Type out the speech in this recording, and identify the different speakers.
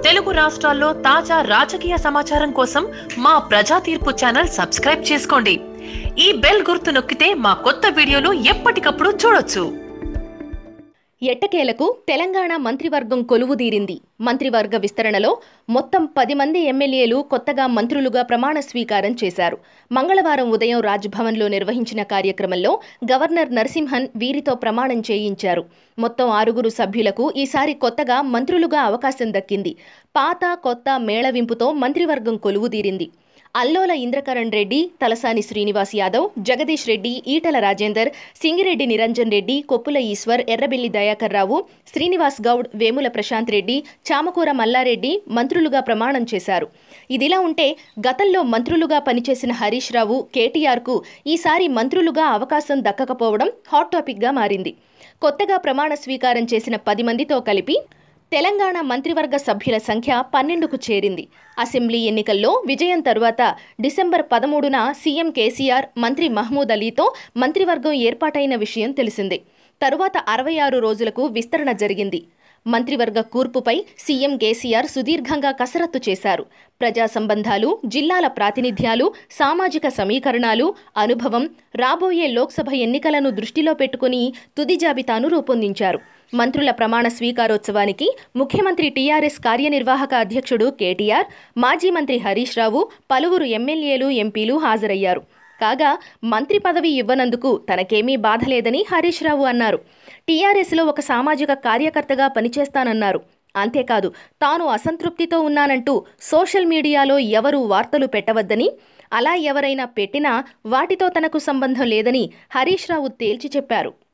Speaker 1: తెలుగు రాష్ట్రాల్లో తాజా రాజకీయ సమాచారం కోసం మా ప్రజా తీర్పు ఛానల్ సబ్స్క్రైబ్ చేసుకోండి ఈ బెల్ గుర్తు నొక్కితే మా కొత్త వీడియోలు ఎప్పటికప్పుడు చూడొచ్చు
Speaker 2: ఎట్టకేలకు తెలంగాణ మంత్రివర్గం కొలువుదీరింది మంత్రివర్గ విస్తరణలో మొత్తం పది మంది ఎమ్మెల్యేలు కొత్తగా మంత్రులుగా ప్రమాణ స్వీకారం చేశారు మంగళవారం ఉదయం రాజ్భవన్లో నిర్వహించిన కార్యక్రమంలో గవర్నర్ నరసింహన్ వీరితో ప్రమాణం చేయించారు మొత్తం ఆరుగురు సభ్యులకు ఈసారి కొత్తగా మంత్రులుగా అవకాశం దక్కింది పాత కొత్త మేళవింపుతో మంత్రివర్గం కొలువుదీరింది అల్లోల ఇంద్రకరణ్ రెడ్డి తలసాని శ్రీనివాస్ యాదవ్ జగదీష్ రెడ్డి ఈటల రాజేందర్ సింగిరెడ్డి నిరంజన్ రెడ్డి కొప్పుల ఈశ్వర్ ఎర్రబెల్లి దయాకర్ రావు శ్రీనివాస్ గౌడ్ వేముల ప్రశాంత్ రెడ్డి చామకూర మల్లారెడ్డి మంత్రులుగా ప్రమాణం చేశారు ఇదిలా ఉంటే గతంలో మంత్రులుగా పనిచేసిన హరీష్ రావు కేటీఆర్కు ఈసారి మంత్రులుగా అవకాశం దక్కకపోవడం హాట్ టాపిక్గా మారింది కొత్తగా ప్రమాణ స్వీకారం చేసిన పది మందితో కలిపి తెలంగాణ మంత్రివర్గ సభ్యుల సంఖ్య పన్నెండుకు చేరింది అసెంబ్లీ ఎన్నికల్లో విజయం తరువాత డిసెంబర్ పదమూడున సీఎం కేసీఆర్ మంత్రి మహమూద్ అలీతో మంత్రివర్గం ఏర్పాటైన విషయం తెలిసిందే తరువాత అరవై ఆరు రోజులకు విస్తరణ జరిగింది మంత్రివర్గ కూర్పుపై సీఎం కేసీఆర్ సుదీర్ఘంగా కసరత్తు చేశారు ప్రజా సంబంధాలు జిల్లాల ప్రాతినిధ్యాలు సామాజిక సమీకరణాలు అనుభవం రాబోయే లోక్సభ ఎన్నికలను దృష్టిలో పెట్టుకుని తుది జాబితాను రూపొందించారు మంత్రుల ప్రమాణ స్వీకారోత్సవానికి ముఖ్యమంత్రి టీఆర్ఎస్ కార్యనిర్వాహక అధ్యక్షుడు కేటీఆర్ మాజీ మంత్రి హరీష్ రావు పలువురు ఎమ్మెల్యేలు ఎంపీలు హాజరయ్యారు కాగా మంత్రి పదవి ఇవ్వనందుకు తనకేమీ బాధ లేదని హరీష్ రావు అన్నారు టీఆర్ఎస్లో ఒక సామాజిక కార్యకర్తగా పనిచేస్తానన్నారు అంతేకాదు తాను అసంతృప్తితో ఉన్నానంటూ సోషల్ మీడియాలో ఎవరూ వార్తలు పెట్టవద్దని అలా ఎవరైనా పెట్టినా వాటితో తనకు సంబంధం లేదని హరీష్ రావు తేల్చి చెప్పారు